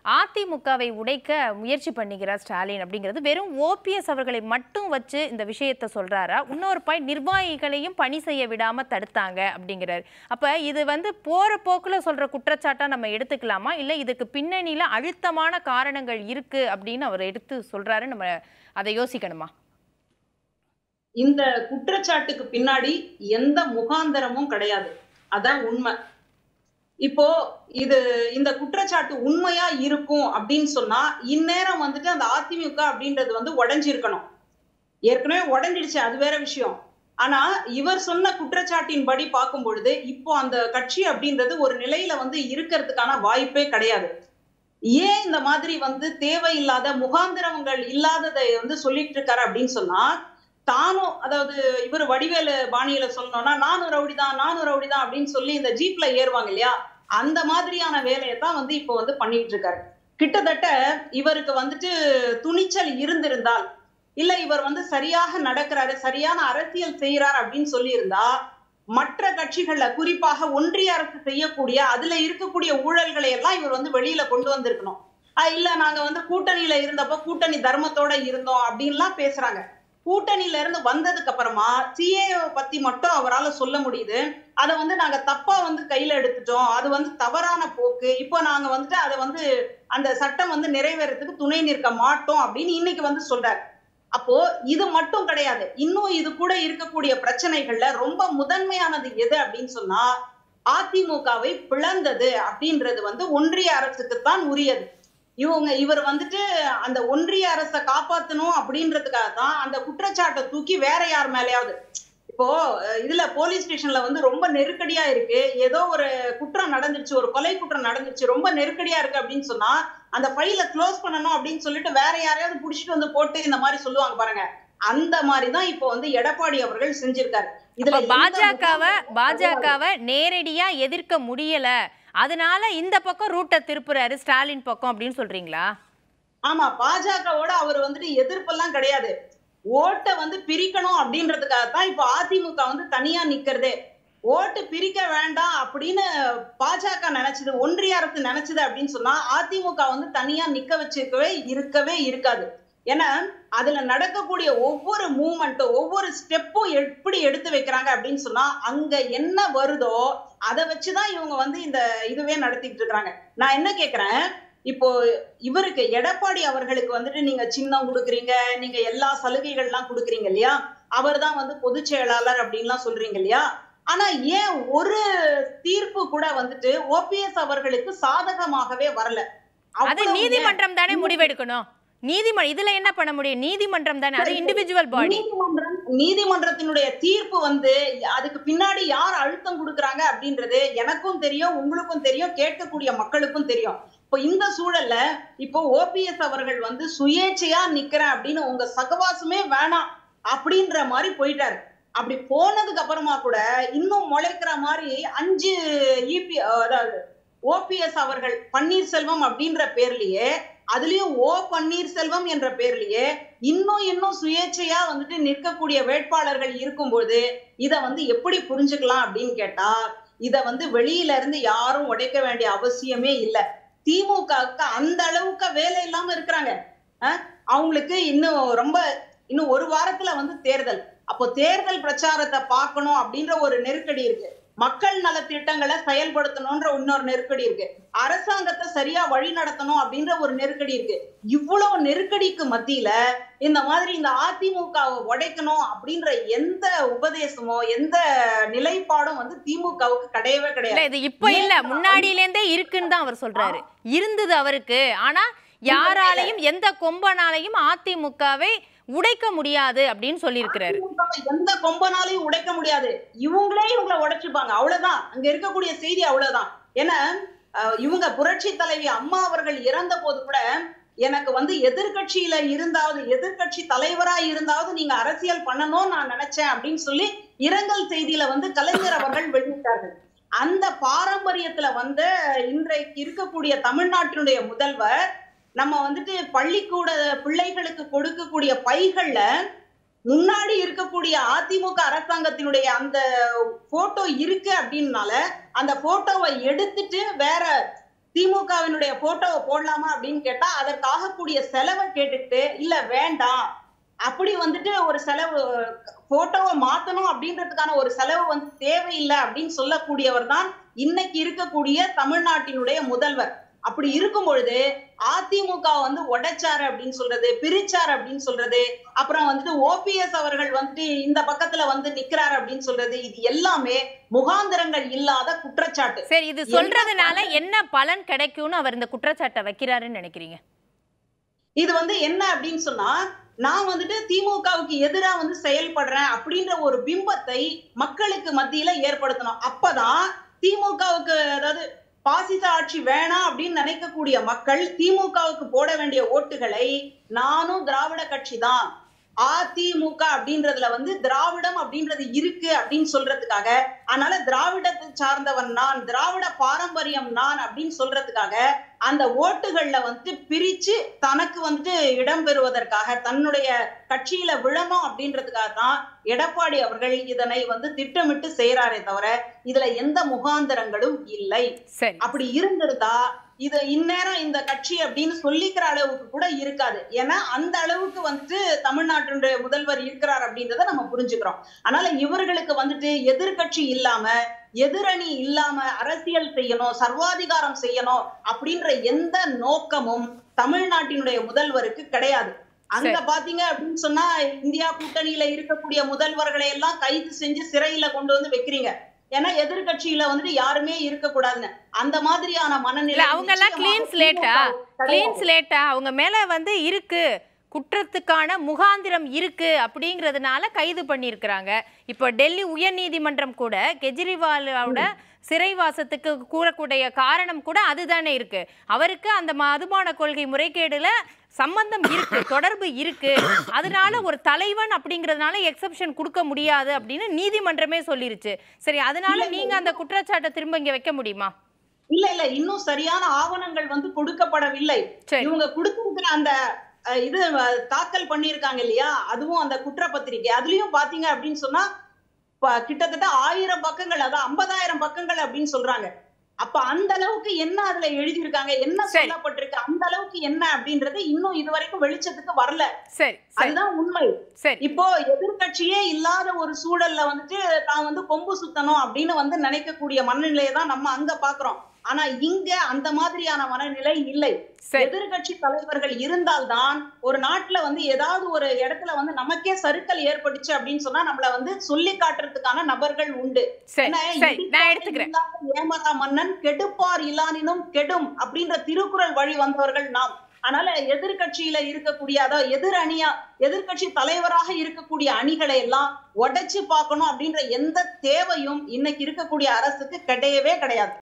அதிமுகவை உடைக்க முயற்சி பண்ணுகிறார் ஸ்டாலின் அப்படிங்கிறது வெறும் ஓபிஎஸ் அவர்களை மட்டும் வச்சு இந்த விஷயத்தை சொல்றாரா இன்னொரு பாயிண்ட் நிர்வாகிகளையும் பணி செய்ய விடாம தடுத்தாங்க அப்படிங்கிறார் அப்ப இது வந்து போற போக்குல சொல்ற குற்றச்சாட்டா நம்ம எடுத்துக்கலாமா இல்ல இதுக்கு பின்னணியில அழுத்தமான காரணங்கள் இருக்கு அப்படின்னு அவர் எடுத்து சொல்றாரு நம்ம அதை யோசிக்கணுமா இந்த குற்றச்சாட்டுக்கு பின்னாடி எந்த முகாந்தரமும் கிடையாது அதான் உண்மை இப்போ இது இந்த குற்றச்சாட்டு உண்மையா இருக்கும் அப்படின்னு சொன்னா இந்நேரம் வந்துட்டு அந்த அதிமுக அப்படின்றது வந்து உடைஞ்சிருக்கணும் ஏற்கனவே உடைஞ்சிடுச்சு அது வேற விஷயம் ஆனா இவர் சொன்ன குற்றச்சாட்டின் படி பார்க்கும் பொழுது இப்போ அந்த கட்சி அப்படின்றது ஒரு நிலையில வந்து இருக்கிறதுக்கான வாய்ப்பே கிடையாது ஏன் இந்த மாதிரி வந்து தேவையில்லாத முகாந்திரங்கள் இல்லாததை வந்து சொல்லிட்டு இருக்காரு அப்படின்னு சொன்னா தானும் அதாவது இவர் வடிவேலு பாணியில சொல்லணும்னா நானும் ரவுடி தான் நானும் ரவுடி தான் அப்படின்னு சொல்லி இந்த ஜீப்ல ஏறுவாங்க இல்லையா அந்த மாதிரியான வேலையை தான் வந்து இப்போ வந்து பண்ணிட்டு இருக்காரு கிட்டத்தட்ட இவருக்கு வந்துட்டு துணிச்சல் இருந்திருந்தால் இல்ல இவர் வந்து சரியாக நடக்கிறாரு சரியான அரசியல் செய்யறாரு அப்படின்னு சொல்லியிருந்தா மற்ற கட்சிகள்ல குறிப்பாக ஒன்றிய அரசு செய்யக்கூடிய அதுல இருக்கக்கூடிய ஊழல்களை எல்லாம் இவர் வந்து வெளியில கொண்டு வந்திருக்கணும் ஆஹ் இல்ல நாங்க வந்து கூட்டணியில இருந்தப்ப கூட்டணி தர்மத்தோட இருந்தோம் அப்படின்லாம் பேசுறாங்க கூட்டணியில இருந்து வந்ததுக்கு அப்புறமா சிஏ பத்தி மட்டும் அவரால சொல்ல முடியுது அதை வந்து நாங்க தப்பா வந்து கையில எடுத்துட்டோம் அது வந்து தவறான போக்கு இப்போ நாங்க வந்துட்டு அதை வந்து அந்த சட்டம் வந்து நிறைவேறதுக்கு துணை நிற்க மாட்டோம் அப்படின்னு இன்னைக்கு வந்து சொல்றாரு அப்போ இது மட்டும் கிடையாது இன்னும் இது கூட இருக்கக்கூடிய பிரச்சனைகள்ல ரொம்ப முதன்மையானது எது அப்படின்னு சொன்னா அதிமுகவை பிளந்தது அப்படின்றது வந்து ஒன்றிய அரசுக்குத்தான் உரியது இவங்க இவர் வந்துட்டு அந்த ஒன்றிய அரசை காப்பாத்தணும் அப்படின்றதுக்காக தான் அந்த குற்றச்சாட்டை தூக்கி வேற யார் மேலயாவது இப்போ அஹ், இதுல போலீஸ் ஸ்டேஷன்ல வந்து ரொம்ப நெருக்கடியா இருக்கு ஏதோ ஒரு குற்றம் நடந்துருச்சு ஒரு கொலை குற்றம் நடந்துருச்சு ரொம்ப நெருக்கடியா இருக்கு அப்படின்னு சொன்னா அந்த ஃபைல க்ளோஸ் பண்ணணும் அப்படின்னு சொல்லிட்டு வேற யாரையாவது புடிச்சிட்டு வந்து போட்டு இந்த மாதிரி சொல்லுவாங்க பாருங்க அந்த மாதிரி தான் இப்போ வந்து எடப்பாடி அவர்கள் செஞ்சிருக்காரு இதுல அப்ப எந்த பாஜகவை முகாந்திரமும் பாஜகவை நேரடியா எதிர்க்க முடியல அதனால இந்த பக்கம் ரூட்டை திருப்புறாரு ஸ்டாலின் பக்கம் அப்படின்னு சொல்றீங்களா ஆமா பாஜகவோட அவர் வந்துட்டு எதிர்ப்பெல்லாம் கிடையாது ஓட்டை வந்து பிரிக்கணும் அப்படின்றதுக்காக தான் இப்போ அதிமுக வந்து தனியா நிக்கிறதே ஓட்டு பிரிக்க வேண்டாம் அப்படின்னு பாஜக நினைச்சது ஒன்றிய அரசு நினைச்சது அப்படின்னு சொன்னா அதிமுக வந்து தனியா நிக்க வச்சிருக்கவே இருக்கவே இருக்காது ஏன்னா அதுல நடக்கக்கூடிய ஒவ்வொரு மூமெண்ட்டும் ஒவ்வொரு ஸ்டெப்பும் எப்படி எடுத்து வைக்கிறாங்க அப்படின்னு சொன்னா அங்க என்ன வருதோ அதை வச்சுதான் இவங்க வந்து இந்த இதுவே நடத்திட்டு இருக்காங்க நான் என்ன கேக்குறேன் இப்போ இவருக்கு எடப்பாடி அவர்களுக்கு வந்துட்டு நீங்க சின்னம் கொடுக்குறீங்க நீங்க எல்லா சலுகைகள்லாம் கொடுக்குறீங்க இல்லையா அவர் தான் வந்து பொதுச் செயலாளர் அப்படின்லாம் சொல்றீங்க இல்லையா ஆனா ஏன் ஒரு தீர்ப்பு கூட வந்துட்டு ஓபிஎஸ் அவர்களுக்கு சாதகமாகவே வரல அது அவ்வளவு ஏன்? நீதிமன்றம் தானே முடிவெடுக்கணும் நீதிமன்றம் இதுல என்ன பண்ண முடியும் நீதிமன்றம் தானே அது சரி, இண்டிவிஜுவல் பாடி நீதிமன்றம் நீதிமன்றத்தினுடைய தீர்ப்பு வந்து அதுக்கு பின்னாடி யார் அழுத்தம் கொடுக்கறாங்க அப்படின்றது எனக்கும் தெரியும் உங்களுக்கும் தெரியும் கேட்கக்கூடிய மக்களுக்கும் தெரியும் இப்போ இந்த சூழல்ல இப்போ ஓபிஎஸ் அவர்கள் வந்து சுயேட்சையா நிக்கிறேன் அப்படின்னு உங்க சகவாசமே வேணாம் அப்படின்ற மாதிரி போயிட்டாரு அப்படி போனதுக்கு அப்புறமா கூட இன்னும் முளைக்கிற மாதிரி அஞ்சு இபி அதாவது ஓபிஎஸ் அவர்கள் பன்னீர்செல்வம் அப்படின்ற பேர்லயே அதுலயும் ஓ பன்னீர்செல்வம் என்ற பேர்லயே இன்னும் இன்னும் சுயேட்சையா வந்துட்டு நிற்கக்கூடிய வேட்பாளர்கள் இருக்கும்போது இத வந்து எப்படி புரிஞ்சுக்கலாம் அப்படின்னு கேட்டா இத வந்து வெளியில இருந்து யாரும் உடைக்க வேண்டிய அவசியமே இல்ல திமுகவுக்கு அந்த அளவுக்கு வேலை இல்லாம இருக்கிறாங்க அஹ், அவங்களுக்கு இன்னும் ரொம்ப இன்னும் ஒரு வாரத்துல வந்து தேர்தல் அப்போ தேர்தல் பிரச்சாரத்தை பார்க்கணும் அப்படின்ற ஒரு நெருக்கடி இருக்கு மக்கள் நல திட்டங்களை செயல்படுத்தணும்ன்ற இன்னொரு நெருக்கடி இருக்கு அரசாங்கத்தை சரியா வழி நடத்தணும் அப்படின்ற ஒரு நெருக்கடி இருக்கு இவ்வளவு நெருக்கடிக்கு மத்தியில இந்த மாதிரி இந்த அதிமுகவை உடைக்கணும் அப்படின்ற எந்த உபதேசமோ எந்த நிலைப்பாடும் வந்து திமுகவுக்கு கிடையவே இல்ல கிடையாது இது இப்ப இல்ல முன்னாடியில இருந்தே இருக்குன்னு தான் அவர் சொல்றாரு இருந்தது அவருக்கு ஆனா யாராலையும் எந்த கொம்பனாலையும் அதிமுகவை உடைக்க முடியாது அப்படின்னு சொல்லியிருக்கிறாரு அதிமுகவை எந்த கொம்பனாலையும் உடைக்க முடியாது இவங்களே இவங்களை உடைச்சுப்பாங்க அவ்வளவுதான் அங்க இருக்கக்கூடிய செய்தி அவ்வளவுதான் ஏன்னா அஹ், இவங்க புரட்சி தலைவி அம்மா அவர்கள் இறந்த போது கூட எனக்கு வந்து எதிர்க்கட்சியில இருந்தாவது எதிர்க்கட்சி தலைவரா இருந்தாவது நீங்க அரசியல் பண்ணணும்னு நான் நினைச்சேன் அப்படின்னு சொல்லி இரங்கல் செய்தியில வந்து கலைஞர் அவர்கள் வெளியிட்டார்கள் அந்த பாரம்பரியத்துல வந்து இன்றைக்கு இருக்கக்கூடிய தமிழ்நாட்டினுடைய முதல்வர் நம்ம வந்துட்டு பள்ளிக்கூட பிள்ளைகளுக்கு கொடுக்கக்கூடிய பைகள்ல முன்னாடி இருக்கக்கூடிய அதிமுக அரசாங்கத்தினுடைய அந்த போட்டோ இருக்கு அப்படின்னால அந்த போட்டோவை எடுத்துட்டு வேற திமுகவினுடைய போட்டோவை போடலாமா அப்படின்னு கேட்டா அதற்காக கூடிய செலவை கேட்டுட்டு இல்ல வேண்டாம் அப்படி வந்துட்டு ஒரு செலவு போட்டோவை மாத்தணும் அப்படின்றதுக்கான ஒரு செலவு வந்து தேவையில்லை அப்படின்னு சொல்லக்கூடியவர் தான் இன்னைக்கு இருக்கக்கூடிய தமிழ்நாட்டினுடைய முதல்வர் அப்படி இருக்கும் பொழுது அதிமுக வந்து உடைச்சாரு அப்படின்னு சொல்றது பிரிச்சாரு அப்படின்னு சொல்றது அப்புறம் வந்துட்டு ஓபிஎஸ் அவர்கள் வந்துட்டு இந்த பக்கத்துல வந்து நிக்கிறாரு அப்படின்னு சொல்றது இது எல்லாமே முகாந்திரங்கள் இல்லாத குற்றச்சாட்டு சரி இது சொல்றதுனால என்ன பலன் கிடைக்கும்னு அவர் இந்த குற்றச்சாட்டை வைக்கிறாருன்னு நினைக்கிறீங்க இது வந்து என்ன அப்படின்னு சொன்னா நான் வந்துட்டு திமுகவுக்கு எதிரா வந்து செயல்படுறேன் அப்படின்ற ஒரு பிம்பத்தை மக்களுக்கு மத்தியில ஏற்படுத்தணும் அப்பதான் திமுகவுக்கு அதாவது பாசிச ஆட்சி வேணாம் அப்படின்னு நினைக்கக்கூடிய மக்கள் திமுகவுக்கு போட வேண்டிய ஓட்டுகளை நானும் திராவிட கட்சி தான் அதிமுக அப்படின்றதுல வந்து திராவிடம் அப்படின்றது இருக்கு அப்படின்னு சொல்றதுக்காக அதனால திராவிடத்தை சார்ந்தவன் நான் திராவிட பாரம்பரியம் நான் அப்படின்னு சொல்றதுக்காக அந்த ஓட்டுகள்ல வந்துட்டு பிரிச்சு தனக்கு வந்துட்டு இடம் பெறுவதற்காக தன்னுடைய கட்சியில விழணும் அப்படின்றதுக்காக தான் எடப்பாடி அவர்கள் இதனை வந்து திட்டமிட்டு செய்யறாரே தவிர இதுல எந்த முகாந்திரங்களும் இல்லை சரி அப்படி இருந்திருந்தா இது இந்நேரம் இந்த கட்சி அப்படின்னு சொல்லிக்கிற அளவுக்கு கூட இருக்காது ஏன்னா அந்த அளவுக்கு வந்துட்டு தமிழ்நாட்டினுடைய முதல்வர் இருக்கிறார் அப்படின்றத நம்ம புரிஞ்சுக்கிறோம் அதனால இவர்களுக்கு வந்துட்டு எதிர்க்கட்சி இல்லாம எதிரணி இல்லாம அரசியல் செய்யணும் சர்வாதிகாரம் செய்யணும் அப்படின்ற எந்த நோக்கமும் தமிழ்நாட்டினுடைய முதல்வருக்கு கிடையாது அங்க பாத்தீங்க அப்படின்னு சொன்னா இந்தியா கூட்டணியில இருக்கக்கூடிய முதல்வர்களை எல்லாம் கைது செஞ்சு சிறையில கொண்டு வந்து வைக்கிறீங்க ஏன்னா எதிர்கட்சியில வந்துட்டு யாருமே இருக்க கூடாதுன்னு அந்த மாதிரியான இல்ல மனநிலை அவங்க எல்லாம் நிச்சயமாக கிளீன் ஸ்லேட்டா திமுக கிளீன் ஸ்லேட்டா அவங்க மேல வந்து இருக்கு குற்றத்துக்கான முகாந்திரம் இருக்கு அப்படிங்கிறதுனால கைது பண்ணியிருக்கிறாங்க இப்போ டெல்லி உயர்நீதிமன்றம் கூட கெஜ்ரிவாலோட சிறைவாசத்துக்கு கூறக்கூடிய காரணம் கூட அதுதானே இருக்கு அவருக்கு அந்த மதுபான கொள்கை முறைகேடுல சம்பந்தம் இருக்கு தொடர்பு இருக்கு அதனால ஒரு தலைவன் அப்படிங்கிறதுனால எக்ஸெப்ஷன் கொடுக்க முடியாது அப்படின்னு நீதிமன்றமே சொல்லிருச்சு சரி அதனால நீங்க அந்த குற்றச்சாட்டை திரும்ப இங்க வைக்க முடியுமா இல்ல இல்ல இன்னும் சரியான ஆவணங்கள் வந்து கொடுக்கப்படவில்லை சரி இவங்க கொடுத்திருக்கிற அந்த அஹ், இது அஹ், தாக்கல் பண்ணியிருக்காங்க இல்லையா அதுவும் அந்த குற்றப்பத்திரிகை அதுலயும் பாத்தீங்க அப்படின்னு சொன்னா ப- கிட்டத்தட்ட ஆயிரம் பக்கங்கள் அதான் ஐம்பதாயிரம் பக்கங்கள் அப்படின்னு சொல்றாங்க அப்ப அந்த அளவுக்கு என்ன அதுல எழுதியிருக்காங்க என்ன சரி. சொல்லப்பட்டிருக்கு அந்த அளவுக்கு என்ன அப்படின்றது இன்னும் இது வரைக்கும் வெளிச்சத்துக்கு வரல சரி சரி அதுதான் உண்மை சரி இப்போ எதிர்க்கட்சியே இல்லாத ஒரு சூழல்ல வந்துட்டு நான் வந்து கொம்பு சுத்தணும் அப்படின்னு வந்து நினைக்கக்கூடிய மனநிலையை தான் நம்ம அங்க பாக்குறோம் ஆனா இங்க அந்த மாதிரியான மனநிலை இல்லை சரி எதிர்க்கட்சி தலைவர்கள் இருந்தால்தான் ஒரு நாட்டுல வந்து ஏதாவது ஒரு இடத்துல வந்து நமக்கே சறுக்கல் ஏற்பட்டுச்சு அப்படின்னு சொன்னா நம்மள வந்து சொல்லி காட்டுறதுக்கான நபர்கள் உண்டு சரி ஏன்னா, சரி நான் இடிப்பார் எடுத்துக்கிறேன் இல்லாத ஏமரா மன்னன் கெடுப்பார் இல்லானினும் கெடும் அப்படின்ற திருக்குறள் வழி வந்தவர்கள் நாம் அதனால எதிர்க்கட்சியில இருக்கக்கூடிய அதாவது எதிர் அணியா எதிர்க்கட்சி தலைவராக இருக்கக்கூடிய அணிகளை எல்லாம் உடைச்சு பார்க்கணும் அப்படின்ற எந்த தேவையும் இன்னைக்கு இருக்கக்கூடிய அரசுக்கு கிடையவே கிடையாது